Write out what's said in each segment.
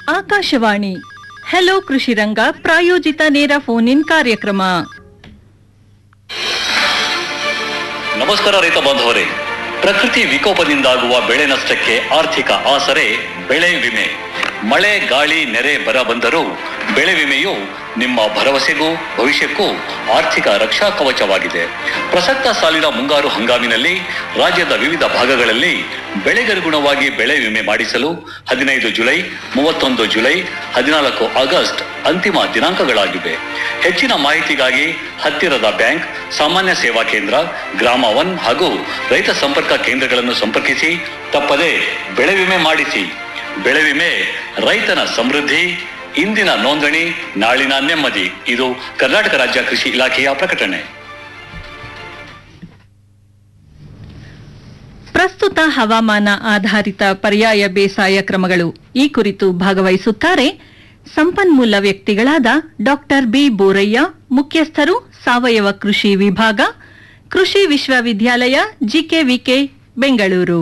Akashvani hello ಕೃಷಿರಂಗ ಪ್ರಾಯೋಜಿತ ನೇರ phone in ಕಾರ್ಯಕ್ರಮ ನಮಸ್ಕಾರ ರೈತ ಬಾಂಧವರೇ ಪ್ರಕೃತಿ ವಿಕೋಪದಿಂದಾಗುವ ಬೆಳೆ ನಷ್ಟಕ್ಕೆ ಆರ್ಥಿಕ ಆಸರೆ ಬೆಳೆ ವಿಮೆ ಮಳೆ ಗಾಳಿ ನೆರೆ ಬರ ಬಂದರೂ ಬೆಳೆ ವಿಮೆಯು ನಿಮ್ಮ ಭರವಸೆಗೂ ಭವಿಷ್ಯಕ್ಕೂ ಆರ್ಥಿಕ ರಕ್ಷಾ ಕವಚವಾಗಿದೆ ಪ್ರಸಕ್ತ ಸಾಲಿನ ಮುಂಗಾರು ಹಂಗಾಮಿನಲ್ಲಿ ರಾಜ್ಯದ ವಿವಿಧ ಭಾಗಗಳಲ್ಲಿ ಬೆಳೆಗನುಗುಣವಾಗಿ ಬೆಳೆ ವಿಮೆ ಮಾಡಿಸಲು ಹದಿನೈದು ಜುಲೈ ಮೂವತ್ತೊಂದು ಜುಲೈ ಹದಿನಾಲ್ಕು ಆಗಸ್ಟ್ ಅಂತಿಮ ದಿನಾಂಕಗಳಾಗಿವೆ ಹೆಚ್ಚಿನ ಮಾಹಿತಿಗಾಗಿ ಹತ್ತಿರದ ಬ್ಯಾಂಕ್ ಸಾಮಾನ್ಯ ಸೇವಾ ಕೇಂದ್ರ ಗ್ರಾಮ ಒನ್ ಹಾಗೂ ರೈತ ಸಂಪರ್ಕ ಕೇಂದ್ರಗಳನ್ನು ಸಂಪರ್ಕಿಸಿ ತಪ್ಪದೆ ಬೆಳೆ ವಿಮೆ ಮಾಡಿಸಿ ಬೆಳೆ ವಿಮೆ ರೈತನ ಸಮೃದ್ಧಿ ಇಂದಿನ ನೋಂದಣಿ ನಾಳಿನ ನೆಮ್ಮದಿ ಇದು ಕರ್ನಾಟಕ ರಾಜ್ಯ ಕೃಷಿ ಇಲಾಖೆಯ ಪ್ರಕಟಣೆ ಪ್ರಸ್ತುತ ಹವಾಮಾನ ಆಧಾರಿತ ಪರ್ಯಾಯ ಬೇಸಾಯ ಕ್ರಮಗಳು ಈ ಕುರಿತು ಭಾಗವಹಿಸುತ್ತಾರೆ ಸಂಪನ್ಮೂಲ ವ್ಯಕ್ತಿಗಳಾದ ಡಾಕ್ಟರ್ ಬಿ ಬೋರಯ್ಯ ಮುಖ್ಯಸ್ಥರು ಸಾವಯವ ಕೃಷಿ ವಿಭಾಗ ಕೃಷಿ ವಿಶ್ವವಿದ್ಯಾಲಯ ಜಿಕೆವಿಕೆ ಬೆಂಗಳೂರು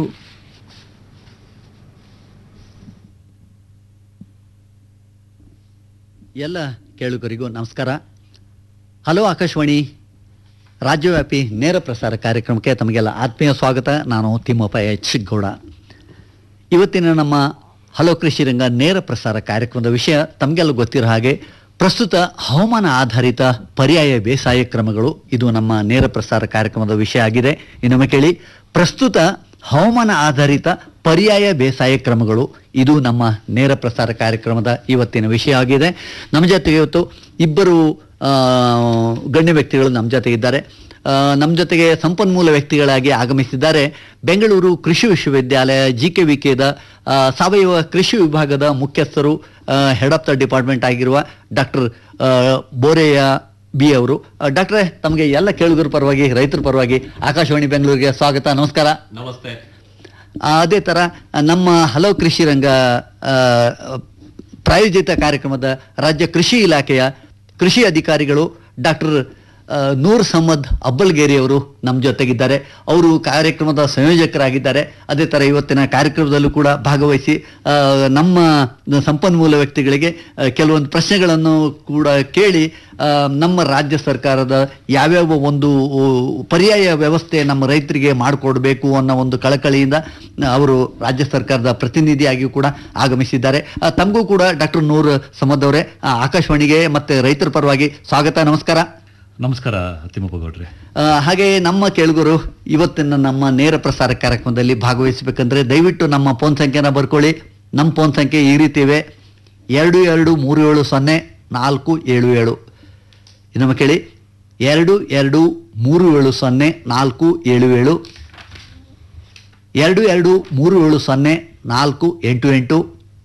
ಎಲ್ಲ ಕೇಳುಗರಿಗೂ ನಮಸ್ಕಾರ ಹಲೋ ಆಕಾಶವಾಣಿ ರಾಜ್ಯವ್ಯಾಪಿ ನೇರ ಪ್ರಸಾರ ಕಾರ್ಯಕ್ರಮಕ್ಕೆ ತಮಗೆಲ್ಲ ಆತ್ಮೀಯ ಸ್ವಾಗತ ನಾನು ತಿಮ್ಮಪ್ಪ ಎಚ್ ಗೌಡ ಇವತ್ತಿನ ನಮ್ಮ ಹಲೋ ಕೃಷಿ ರಂಗ ನೇರ ಪ್ರಸಾರ ಕಾರ್ಯಕ್ರಮದ ವಿಷಯ ತಮಗೆಲ್ಲ ಗೊತ್ತಿರೋ ಹಾಗೆ ಪ್ರಸ್ತುತ ಹವಾಮಾನ ಆಧಾರಿತ ಪರ್ಯಾಯ ಬೇಸಾಯ ಕ್ರಮಗಳು ಇದು ನಮ್ಮ ನೇರ ಪ್ರಸಾರ ಕಾರ್ಯಕ್ರಮದ ವಿಷಯ ಆಗಿದೆ ಇನ್ನೊಮ್ಮೆ ಕೇಳಿ ಪ್ರಸ್ತುತ ಹವಾಮಾನ ಆಧಾರಿತ ಪರ್ಯಾಯ ಬೇಸಾಯ ಕ್ರಮಗಳು ಇದು ನಮ್ಮ ನೇರ ಪ್ರಸಾರ ಕಾರ್ಯಕ್ರಮದ ಇವತ್ತಿನ ವಿಷಯ ಆಗಿದೆ ನಮ್ಮ ಜೊತೆಗೆ ಇವತ್ತು ಇಬ್ಬರು ಆ, ಗಣ್ಯ ವ್ಯಕ್ತಿಗಳು ನಮ್ಮ ಜೊತೆ ಇದ್ದಾರೆ ಆ, ನಮ್ಮ ಜೊತೆಗೆ ಸಂಪನ್ಮೂಲ ವ್ಯಕ್ತಿಗಳಾಗಿ ಆಗಮಿಸಿದ್ದಾರೆ ಬೆಂಗಳೂರು ಕೃಷಿ ವಿಶ್ವವಿದ್ಯಾಲಯ ಜಿ ಕೆ ವಿ ಕೆದ ಸಾವಯವ ಕೃಷಿ ವಿಭಾಗದ ಮುಖ್ಯಸ್ಥರು ಹೆಡ್ ಆಫ್ ದ ಡಿಪಾರ್ಟ್ಮೆಂಟ್ ಆಗಿರುವ ಡಾಕ್ಟರ್ ಬೋರೆಯ ಬಿ ಅವರು ಡಾಕ್ಟ್ರೇ ತಮಗೆ ಎಲ್ಲ ಕೇಳುಗರ ಪರವಾಗಿ ರೈತರ ಪರವಾಗಿ ಆಕಾಶವಾಣಿ ಬೆಂಗಳೂರಿಗೆ ಸ್ವಾಗತ ನಮಸ್ಕಾರ ನಮಸ್ತೆ ಆ, ಅದೇ ಥರ ನಮ್ಮ ಹಲವು ಕೃಷಿ ರಂಗ ಆ, ಪ್ರಾಯೋಜಿತ ಕಾರ್ಯಕ್ರಮದ ರಾಜ್ಯ ಕೃಷಿ ಇಲಾಖೆಯ ಕೃಷಿ ಅಧಿಕಾರಿಗಳು ಡಾಕ್ಟರ್ ನೂರ್ ಸಮ್ಮದ್ ಅಬ್ಬಲ್ಗೇರಿ ಅವರು ನಮ್ಮ ಜೊತೆಗಿದ್ದಾರೆ ಅವರು ಕಾರ್ಯಕ್ರಮದ ಸಂಯೋಜಕರಾಗಿದ್ದಾರೆ ಅದೇ ಥರ ಇವತ್ತಿನ ಕಾರ್ಯಕ್ರಮದಲ್ಲೂ ಕೂಡ ಭಾಗವಹಿಸಿ ಆ, ನಮ್ಮ ಸಂಪನ್ಮೂಲ ವ್ಯಕ್ತಿಗಳಿಗೆ ಆ, ಕೆಲವೊಂದು ಪ್ರಶ್ನೆಗಳನ್ನು ಕೂಡ ಕೇಳಿ ಆ, ನಮ್ಮ ರಾಜ್ಯ ಸರ್ಕಾರದ ಯಾವ್ಯಾವ ಒಂದು ಉ, ಪರ್ಯಾಯ ವ್ಯವಸ್ಥೆ ನಮ್ಮ ರೈತರಿಗೆ ಮಾಡಿಕೊಡ್ಬೇಕು ಅನ್ನೋ ಒಂದು ಕಳಕಳಿಯಿಂದ ಅವರು ರಾಜ್ಯ ಸರ್ಕಾರದ ಪ್ರತಿನಿಧಿಯಾಗಿಯೂ ಕೂಡ ಆಗಮಿಸಿದ್ದಾರೆ ಆ, ತಮಗೂ ಕೂಡ ಡಾಕ್ಟರ್ ನೂರ್ ಸಮದ್ ಅವರೇ ಆ, ಆಕಾಶವಾಣಿಗೆ ಮತ್ತೆ ರೈತರ ಪರವಾಗಿ ಸ್ವಾಗತ ನಮಸ್ಕಾರ ನಮಸ್ಕಾರ ತಿಮ್ಮಪ್ಪ ಗೌಡ್ರೆ ಆ, ಹಾಗೆ ನಮ್ಮ ಕೇಳುಗರು ಇವತ್ತಿನ ನಮ್ಮ ನೇರ ಪ್ರಸಾರ ಕಾರ್ಯಕ್ರಮದಲ್ಲಿ ಭಾಗವಹಿಸಬೇಕಂದ್ರೆ ದಯವಿಟ್ಟು ನಮ್ಮ ಫೋನ್ ಸಂಖ್ಯೆನ ಬರ್ಕೊಳ್ಳಿ ನಮ್ಮ ಫೋನ್ ಸಂಖ್ಯೆ ಈ ರೀತಿ ಇವೆ ಎರಡು ಎರಡು ಮೂರು ಏಳು ಸೊನ್ನೆ ನಾಲ್ಕು ಏಳು ಏಳು ಇನ್ನೊಮ್ಮೆ ಕೇಳಿ ಎರಡು ಎರಡು ಮೂರು ಏಳು ಸೊನ್ನೆ ನಾಲ್ಕು ಏಳು ಏಳು ಎರಡು ಎರಡು ಮೂರು ಏಳು ಸೊನ್ನೆ ನಾಲ್ಕು ಎಂಟು ಎಂಟು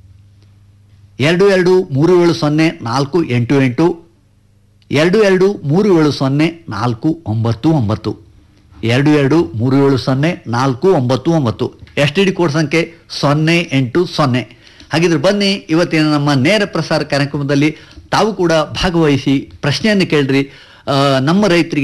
ಎರಡು ಎರಡು ಮೂರು ಏಳು ಸೊನ್ನೆ ನಾಲ್ಕು ಎಂಟು ಎಂಟು ಎರಡು ಎರಡು ಮೂರು ಏಳು ಸೊನ್ನೆ ನಾಲ್ಕು ಒಂಬತ್ತು ಒಂಬತ್ತು ಎರಡು ಎರಡು ಮೂರು ಏಳು ಸೊನ್ನೆ ನಾಲ್ಕು ಒಂಬತ್ತು ಒಂಬತ್ತು ಎಸ್ ಟಿ ಡಿ ಕೋಡ್ ಸಂಖ್ಯೆ ಸೊನ್ನೆ ಎಂಟು ಸೊನ್ನೆ ಹಾಗಿದ್ರೆ ಬನ್ನಿ ಇವತ್ತಿನ ನಮ್ಮ ನೇರ ಪ್ರಸಾರ ಕಾರ್ಯಕ್ರಮದಲ್ಲಿ ತಾವು ಕೂಡ ಭಾಗವಹಿಸಿ ಪ್ರಶ್ನೆಯನ್ನು ಕೇಳ್ರಿ ಆ, ನಮ್ಮ ರೈತರಿಗೆ